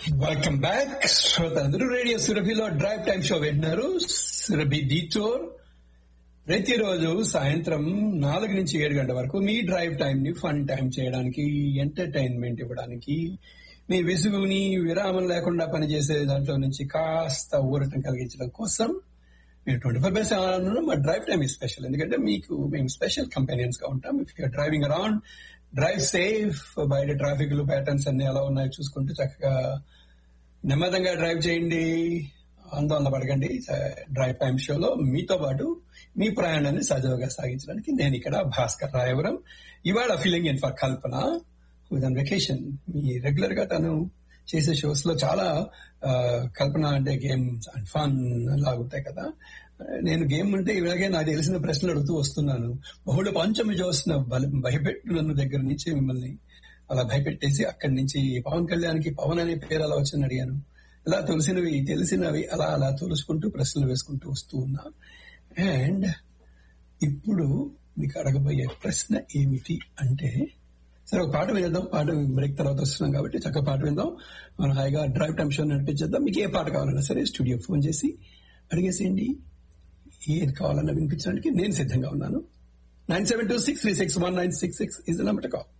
welcome back శ్రోతలందరూ radio సురభిలో drive time show వింటున్నారు సురభి డీటోర్ ప్రతిరోజు సాయంత్రం నాలుగు నుంచి ఏడు గంటల వరకు మీ డ్రైవ్ టైం ని ఫన్ టైం చేయడానికి ఎంటర్టైన్మెంట్ ఇవ్వడానికి మీ విసుగుని విరామం లేకుండా పనిచేసే దాంట్లో నుంచి కాస్త ఊరటం కలిగించడం కోసం మీరు ట్వంటీ ఫైవ్ బై సెవెన్ మా డ్రైవ్ టైం is స్పెషల్ ఎందుకంటే మీకు మేము స్పెషల్ కంపెనియన్స్ గా ఉంటాం if you're driving around drive safe బయట ట్రాఫిక్ లు ప్యాటర్న్స్ అన్ని ఎలా ఉన్నాయో చూసుకుంటూ చక్కగా నెమ్మదంగా డ్రైవ్ చేయండి ఆందోళన పడకండి డ్రైవ్ టైమ్ షోలో మీతో పాటు మీ ప్రయాణాన్ని సజావుగా సాగించడానికి నేను ఇక్కడ భాస్కర్ రాయవరం ఇవాళ filling in for Kalpana with on vacation మీ రెగ్యులర్ గా తను చేసే షోస్ లో చాలా ఆ, కల్పన అంటే గేమ్స్ అండ్ ఫన్ లాగుంటాయి కదా నేను గేమ్ అంటే ఇలాగే నాకు తెలిసిన ప్రశ్నలు అడుగుతూ వస్తున్నాను బహుళ పంచమి చూస్తున్న భయపెట్టు నన్ను దగ్గర నుంచి మిమ్మల్ని అలా భయపెట్టేసి అక్కడి నుంచి పవన్ కళ్యాణ్కి పవన్ అనే పేరు అలా వచ్చిందని అడిగాను ఇలా తెలిసినవి తెలిసినవి అలా అలా తోలుసుకుంటూ ప్రశ్నలు వేసుకుంటూ వస్తూ ఉన్నా అండ్ ఇప్పుడు మీకు అడగబోయే ప్రశ్న ఏమిటి అంటే సరే ఒక పాట వినేద్దాం పాట బ్రేక్ తర్వాత వస్తున్నాం కాబట్టి చక్కగా పాట విందాం మనం హాయిగా డ్రైవ్ టైమ్ షో నడిపించేద్దాం మీకు ఏ పాట కావాలన్నా సరే స్టూడియో ఫోన్ చేసి అడిగేసేయండి ఏది కావాలన్నా వినిపించడానికి నేను సిద్ధంగా ఉన్నాను nine seven two six three six one nine six six is number call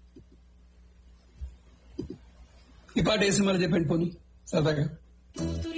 ఈ పాట వేసి మళ్ళీ చెప్పండి పోనీ సరదాగా